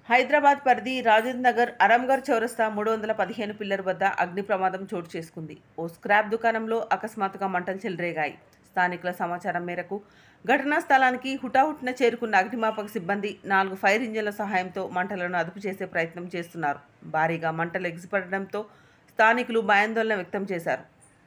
హైదరాబాద్ పరిధి రాజేంద్ర నగర్ అరంగర్ చౌరస్తా మూడు వందల పదిహేను పిల్లర్ వద్ద అగ్ని ప్రమాదం చోటు చేసుకుంది ఓ స్క్రాప్ దుకాణంలో అకస్మాత్తుగా మంటలు చెలరేగాయి స్థానికుల సమాచారం మేరకు ఘటనా స్థలానికి హుటాహుటిన చేరుకున్న అగ్నిమాపక సిబ్బంది నాలుగు ఫైర్ ఇంజన్ల సహాయంతో మంటలను అదుపు చేసే ప్రయత్నం చేస్తున్నారు భారీగా మంటలు ఎగిసిపడడంతో స్థానికులు భయాందోళన వ్యక్తం చేశారు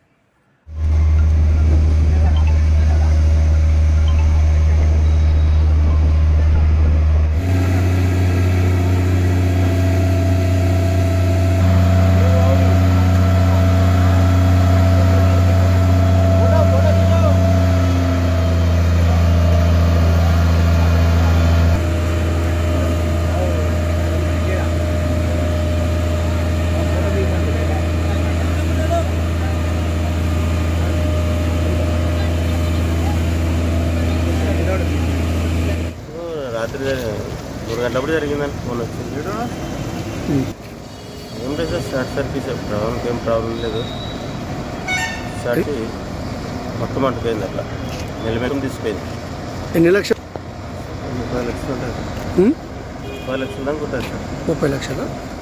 రాత్రి జరి- మూడు గంటలప్పుడు జరిగిందని ఫోన్ వచ్చింది ఏం లేదు సార్ షార్ట్ సర్క్యూట్ ప్రాబ్లంకి ఏం ప్రాబ్లం లేదు షార్ట్ మొత్తం అంటుపోయింది అట్లా నిలబెట్టం తీసుకుపోయింది ఎన్ని లక్షలు ముప్పై లక్షలు ఉంటుంది ఉమ్? ముప్పై లక్షలు దాకా ఉంటుంది సార్ ముప్పై లక్షలు